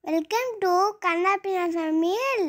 welcome to கண்ணாப்பினா சமையல்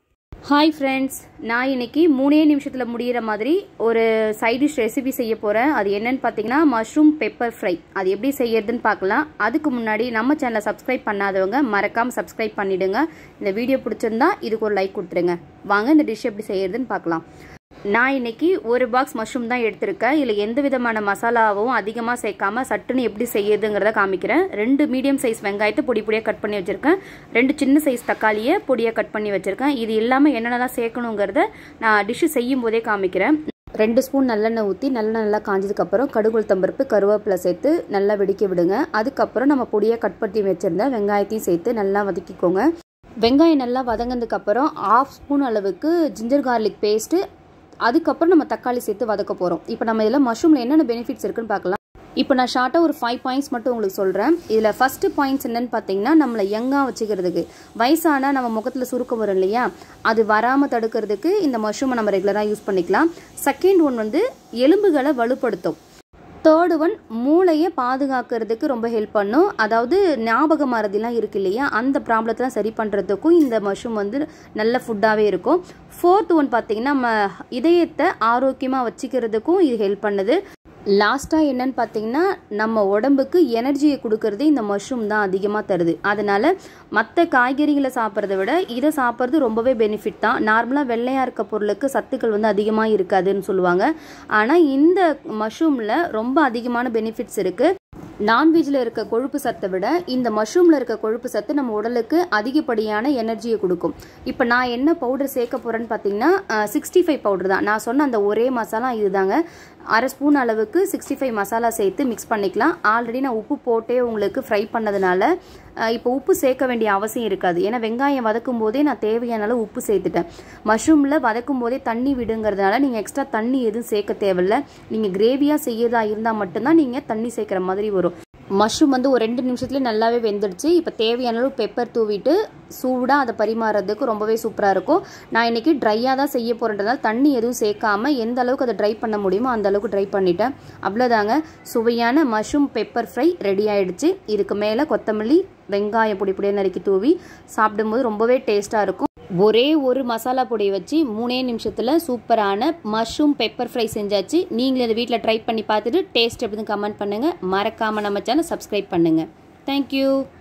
hi friends நான் இன்னைக்கு மூணே நிமிஷத்தில் முடிகிற மாதிரி ஒரு சைட் டிஷ் ரெசிபி செய்ய போகிறேன் அது என்னன்னு பார்த்தீங்கன்னா மஷ்ரூம் பெப்பர் ஃப்ரை அது எப்படி செய்யறதுன்னு பார்க்கலாம் அதுக்கு முன்னாடி நம்ம சேனலை சப்ஸ்கிரைப் பண்ணாதவங்க மறக்காமல் சப்ஸ்கிரைப் பண்ணிடுங்க இந்த வீடியோ பிடிச்சிருந்தா இதுக்கு ஒரு லைக் கொடுத்துருங்க வாங்க இந்த டிஷ் எப்படி செய்யறதுன்னு பார்க்கலாம் நான் இன்னைக்கு ஒரு பாக்ஸ் மஷ்ரூம் தான் எடுத்திருக்கேன் இதில் எந்த விதமான மசாலாவும் அதிகமாக சேர்க்காம சட்டுன்னு எப்படி செய்யுதுங்கிறத காமிக்கிறேன் ரெண்டு மீடியம் சைஸ் வெங்காயத்தை பொடி பொடியாக கட் பண்ணி வச்சுருக்கேன் ரெண்டு சின்ன சைஸ் தக்காளியை பொடியாக கட் பண்ணி வச்சுருக்கேன் இது இல்லாமல் என்னென்னலாம் சேர்க்கணுங்கிறத நான் டிஷ்ஷு செய்யும் போதே காமிக்கிறேன் ரெண்டு ஸ்பூன் நல்லெண்ணெய் ஊற்றி நல்லெண்ணெய் நல்லா காஞ்சதுக்கப்புறம் கடுகுள் தம்பருப்பு கருவேப்பிலை சேர்த்து நல்லா வெடிக்க விடுங்க அதுக்கப்புறம் நம்ம பொடியாக கட் பண்ணி வச்சுருந்த வெங்காயத்தையும் சேர்த்து நல்லா வதக்கிக்கோங்க வெங்காயம் நல்லா வதங்கினதுக்கப்புறம் ஆஃப் ஸ்பூன் அளவுக்கு ஜிஞ்சர் கார்லிக் பேஸ்ட்டு அதுக்கப்புறம் நம்ம தக்காளி சேர்த்து வதக்க போகிறோம் இப்போ நம்ம இதில் மஷ்ரூமில் என்னென்ன பெனிஃபிட்ஸ் இருக்குன்னு பார்க்கலாம் இப்போ நான் ஷார்ட்டாக ஒரு ஃபைவ் பாயிண்ட்ஸ் மட்டும் உங்களுக்கு சொல்கிறேன் இதில் ஃபஸ்ட்டு பாயிண்ட்ஸ் என்னென்னு பார்த்தீங்கன்னா நம்மளை யங்காக வச்சுக்கிறதுக்கு வயசான நம்ம முகத்தில் சுருக்கம் வரும் இல்லையா அது வராமல் தடுக்கிறதுக்கு இந்த மஷ்ரூமை நம்ம ரெகுலராக யூஸ் பண்ணிக்கலாம் செகண்ட் ஒன் வந்து எலும்புகளை வலுப்படுத்தும் தேர்டு ஒன் மூளையை பாதுகாக்கிறதுக்கு ரொம்ப ஹெல்ப் பண்ணும் அதாவது ஞாபக மறதிலாம் இருக்கு இல்லையா அந்த ப்ராப்ளத்தெலாம் சரி பண்ணுறதுக்கும் இந்த மஷ்ரூம் வந்து நல்ல ஃபுட்டாகவே இருக்கும் ஃபோர்த் ஒன் பார்த்தீங்கன்னா நம்ம இதயத்தை ஆரோக்கியமாக வச்சுக்கிறதுக்கும் இது ஹெல்ப் பண்ணுது லாஸ்ட்டாக என்னன்னு பார்த்தீங்கன்னா நம்ம உடம்புக்கு எனர்ஜியை கொடுக்கறது இந்த மஷ்ரூம் தான் அதிகமாக தருது அதனால் மற்ற காய்கறிகளை சாப்பிட்றத விட இதை சாப்பிட்றது ரொம்பவே பெனிஃபிட் தான் நார்மலாக வெள்ளையாக இருக்க பொருளுக்கு சத்துக்கள் வந்து அதிகமாக இருக்காதுன்னு சொல்லுவாங்க ஆனால் இந்த மஷ்ரூமில் ரொம்ப அதிகமான பெனிஃபிட்ஸ் இருக்குது நான்வெஜ்ல இருக்க கொழுப்பு சத்தை விட இந்த மஷ்ரூம்ல இருக்க கொழுப்பு சத்து நம்ம உடலுக்கு அதிகப்படியான எனர்ஜியை கொடுக்கும் இப்போ நான் என்ன பவுடர் சேர்க்க போறேன்னு பார்த்தீங்கன்னா சிக்ஸ்டி ஃபைவ் பவுடர் தான் நான் சொன்ன அந்த ஒரே மசாலா இதுதாங்க அரை ஸ்பூன் அளவுக்கு சிக்ஸ்டி ஃபைவ் மசாலா சேர்த்து மிக்ஸ் பண்ணிக்கலாம் ஆல்ரெடி நான் உப்பு போட்டே உங்களுக்கு ஃப்ரை பண்ணதுனால இப்போ உப்பு சேர்க்க வேண்டிய அவசியம் இருக்காது ஏன்னா வெங்காயம் வதக்கும் போதே நான் தேவையான அளவு உப்பு சேர்த்துட்டேன் மஷ்ரூமில் வதக்கும் போதே தண்ணி விடுங்கிறதுனால நீங்கள் எக்ஸ்ட்ரா தண்ணி எதுவும் சேர்க்க தேவையில்ல நீங்கள் கிரேவியாக செய்யறதா இருந்தால் மட்டும்தான் நீங்கள் தண்ணி சேர்க்குற மாதிரி வரும் மஷ்ரூம் வந்து ஒரு ரெண்டு நிமிஷத்துலேயே நல்லாவே வெந்துடுச்சு இப்போ தேவையான அளவு பெப்பர் தூவிட்டு சூடாக அதை பரிமாறதுக்கு ரொம்பவே சூப்பராக இருக்கும் நான் இன்றைக்கி ட்ரையாக தான் செய்ய போகிறதுனால தண்ணி எதுவும் சேர்க்காம எந்த அளவுக்கு அதை ட்ரை பண்ண முடியுமோ அந்த அளவுக்கு ட்ரை பண்ணிட்டேன் அவ்வளோதாங்க சுவையான மஷ்ரூம் பெப்பர் ஃப்ரை ரெடி ஆயிடுச்சு இதுக்கு மேலே கொத்தமல்லி வெங்காயம் பொடி பொடியாக நறுக்கி தூவி சாப்பிடும்போது ரொம்பவே டேஸ்ட்டாக இருக்கும் ஒரே ஒரு மசாலா பொடியை வச்சு மூணே நிமிஷத்தில் சூப்பரான மஷ்ரூம் பெப்பர் ஃப்ரை செஞ்சாச்சு நீங்களும் இதை வீட்டில் ட்ரை பண்ணி பார்த்துட்டு டேஸ்ட் எப்படின்னு கமெண்ட் பண்ணுங்கள் மறக்காமல் நம்ம சேனல் சப்ஸ்கிரைப் பண்ணுங்கள் தேங்க்யூ